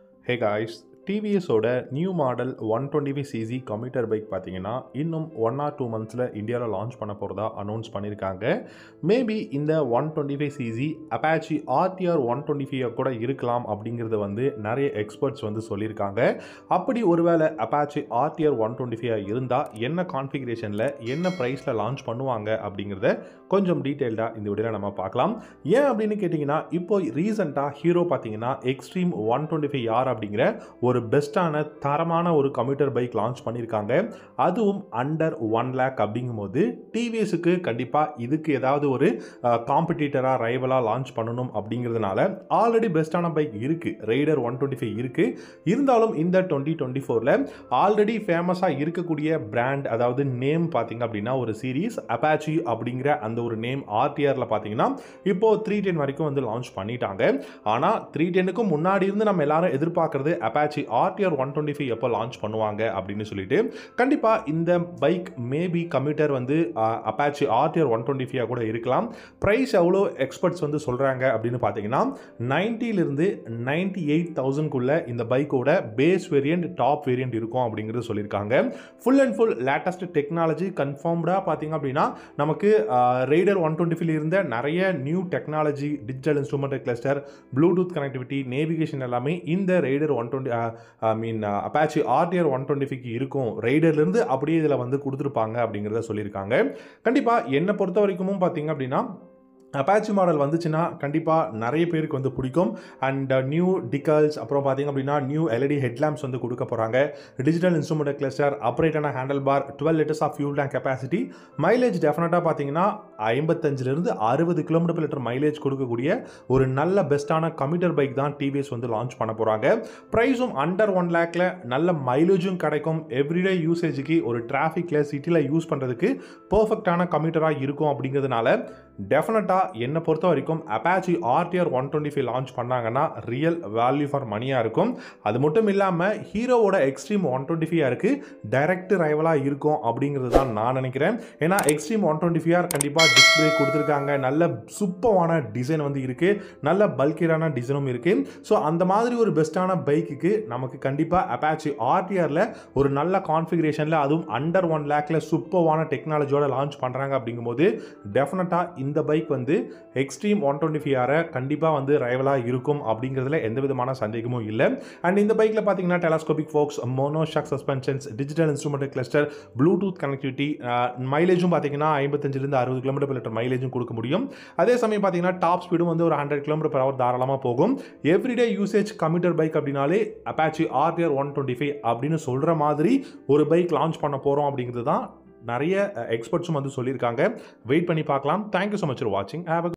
ஹே guys டிவிஎஸோட new model one twenty five CC commuter bike பார்த்தீங்கன்னா இன்னும் ஒன் ஆர் டூ மந்த்ஸில் இந்தியாவில் லான்ச் பண்ண போகிறதா அனௌன்ஸ் பண்ணியிருக்காங்க மேபி இந்த one twenty five CC Apache RTR one twenty five கூட இருக்கலாம் அப்படிங்கிறத வந்து நிறைய எக்ஸ்பர்ட்ஸ் வந்து சொல்லியிருக்காங்க அப்படி ஒருவேளை Apache RTR one twenty five இருந்தால் என்ன கான்ஃபிகரேஷனில் என்ன ப்ரைஸில் லான்ச் பண்ணுவாங்க அப்படிங்கிறத கொஞ்சம் டீட்டெயில்டாக இந்த வீடியோவில் நம்ம பார்க்கலாம் ஏன் அப்படின்னு கேட்டிங்கன்னா இப்போ ரீசெண்டாக ஹீரோ பார்த்தீங்கன்னா Xtreme one twenty five R அப்படிங்கிற ஒரு பெஸ்ட்டான தரமான ஒரு கம்ப்யூட்டர் பைக் லான்ச் பண்ணியிருக்காங்க அதுவும் அண்டர் ஒன் லேக் அப்படிங்கும்போது டிவிஎஸுக்கு கண்டிப்பாக இதுக்கு ஏதாவது ஒரு காம்படிட்டராக ரைவலாக லான்ச் பண்ணணும் அப்படிங்கிறதுனால ஆல்ரெடி பெஸ்ட்டான பைக் இருக்குது ரைடர் ஒன் டுவெண்ட்டி ஃபைவ் இருக்குது இருந்தாலும் இந்த டுவெண்ட்டி டுவெண்ட்டி ஃபோரில் ஆல்ரெடி ஃபேமஸாக இருக்கக்கூடிய பிராண்ட் அதாவது நேம் பார்த்தீங்க அப்படின்னா ஒரு சீரீஸ் அப்பாச்சி அப்படிங்கிற அந்த ஒரு நேம் ஆர்டிஆரில் பார்த்தீங்கன்னா இப்போது த்ரீ டென் வரைக்கும் வந்து லான்ச் பண்ணிட்டாங்க ஆனால் த்ரீ டென்னுக்கும் முன்னாடி இருந்து நம்ம எல்லாரும் எதிர்பார்க்கறது Apache RTR one twenty five எப்போ லான்ச் பண்ணுவாங்க அப்படின்னு சொல்லிட்டு கண்டிப்பாக இந்த பைக் மேபி கம்ப்யூட்டர் வந்து Apache RTR one twenty five கூட இருக்கலாம் ப்ரைஸ் எவ்வளோ எக்ஸ்பர்ட்ஸ் வந்து சொல்கிறாங்க அப்படின்னு பார்த்தீங்கன்னா நைன்ட்டிலிருந்து நைன்டி எயிட் தௌசண்ட்குள்ளே இந்த பைக்கோட பேஸ் வேரியண்ட் டாப் வேரியண்ட் இருக்கும் அப்படிங்கிறது சொல்லியிருக்காங்க full and full latest technology கன்ஃபார்ம்டாக பார்த்தீங்க அப்படின்னா நமக்கு ரைடர் ஒன் டுவெண்ட்டி ஃபைவ் இருந்த நிறைய new technology digital instrument cluster Bluetooth connectivity navigation எல்லாமே இந்த Raider one twenty I mean Apache RTR one twenty ஃபைவ்க்கு இருக்கும் ரைடர்லேருந்து அப்படியே இதில் வந்து கொடுத்துருப்பாங்க அப்படிங்கிறத சொல்லியிருக்காங்க கண்டிப்பாக என்னை பொறுத்த வரைக்கும் பார்த்தீங்க அப்படின்னா அப்பாச்சி மாடல் வந்துச்சுன்னா கண்டிப்பாக நிறைய பேருக்கு வந்து பிடிக்கும் அண்ட் நியூ டிகல்ஸ் அப்புறம் பார்த்திங்க அப்படின்னா நியூ எல்இடி ஹெட்லாம்ப்ஸ் வந்து கொடுக்க போகிறாங்க டிஜிட்டல் இன்ஸ்ட்ருமெண்ட் கிளஸ்டர் ஆப்ரேட்டான handle bar twelve litres of fuel tank capacity mileage டெஃபினட்டாக பார்த்தீங்கன்னா ஐம்பத்தஞ்சிலிருந்து அறுபது கிலோமீட்டர் லிட்டர் மைலேஜ் கொடுக்கக்கூடிய ஒரு நல்ல பெஸ்ட்டான கம்ப்யூட்டர் பைக் தான் டிவிஎஸ் வந்து லான்ச் பண்ண போகிறாங்க ப்ரைஸும் அண்டர் ஒன் லேக்கில் நல்ல மைலேஜும் கிடைக்கும் எவ்ரிடே யூசேஜுக்கு ஒரு டிராஃபிக்கில் சிட்டியில் யூஸ் பண்ணுறதுக்கு பர்ஃபெக்டான கம்ப்யூட்டராக இருக்கும் அப்படிங்கிறதுனால டெஃபினட்டாக என்னை பொறுத்த வரைக்கும் Apache RTR one twenty five launch பண்ணாங்கன்னா ரியல் வேல்யூ ஃபார் மணியாக இருக்கும் அது மட்டும் இல்லாமல் ஹீரோவோட எக்ஸ்ட்ரீம் ஒன் டுவெண்ட்டி ஃபைவ் இருக்குது டைரக்ட் ரைவலாக இருக்கும் அப்படிங்கிறது தான் நான் நினைக்கிறேன் ஏன்னா எக்ஸ்ட்ரீம் ஒன் டுவெண்ட்டி ஃபைவ் கண்டிப்பாக டிஸ்பிளே கொடுத்துருக்காங்க நல்ல சூப்பரான டிசைன் வந்து இருக்குது நல்ல பல்கியரான டிசைனும் இருக்குது ஸோ அந்த மாதிரி ஒரு பெஸ்ட்டான பைக்குக்கு நமக்கு கண்டிப்பாக அப்பாச்சி ஆர்டிஆரில் ஒரு நல்ல கான்ஃபிகரேஷனில் அதுவும் அண்டர் ஒன் லேக்கில் சூப்பரான டெக்னாலஜியோட லான்ச் பண்ணுறாங்க அப்படிங்கும்போது டெஃபினட்டாக இந்த பைக் வந்து எக்ஸ்ட்ரீம் ஒன் டுவெண்ட்டி ஃபைவ் ஆரை கண்டிப்பாக வந்து ரைவலாக இருக்கும் அப்படிங்கிறதுல எந்த விதமான சந்தேகமும் இல்லை அண்ட் இந்த பைக்கில் பார்த்தீங்கன்னா telescopic forks mono shock suspensions digital instrument cluster Bluetooth connectivity மைலேஜும் பார்த்தீங்கன்னா ஐம்பத்தஞ்சிலிருந்து அறுபது கிலோமீட்டர் per லிட்டர் மைலேஜும் கொடுக்க முடியும் அதே சமயம் பார்த்தீங்கன்னா டாப் ஸ்பீடும் வந்து ஒரு ஹண்ட்ரட் கிலோமீட்டர் per hour தாராளமாக போகும் எவ்ரிடே யூசேஜ் கம்ப்யூட்டர் பைக் அப்படின்னாலே Apache RTR one twenty five அப்படின்னு சொல்கிற மாதிரி ஒரு பைக் லான்ச் பண்ண போகிறோம் அப்படிங்கிறது தான் நிறைய எக்ஸ்பர்ட்ஸும் வந்து சொல்லியிருக்காங்க வெயிட் பண்ணி பார்க்கலாம் தேங்க்யூ ஸோ மச் ஃபார் வாட்சிங் ஹேவ்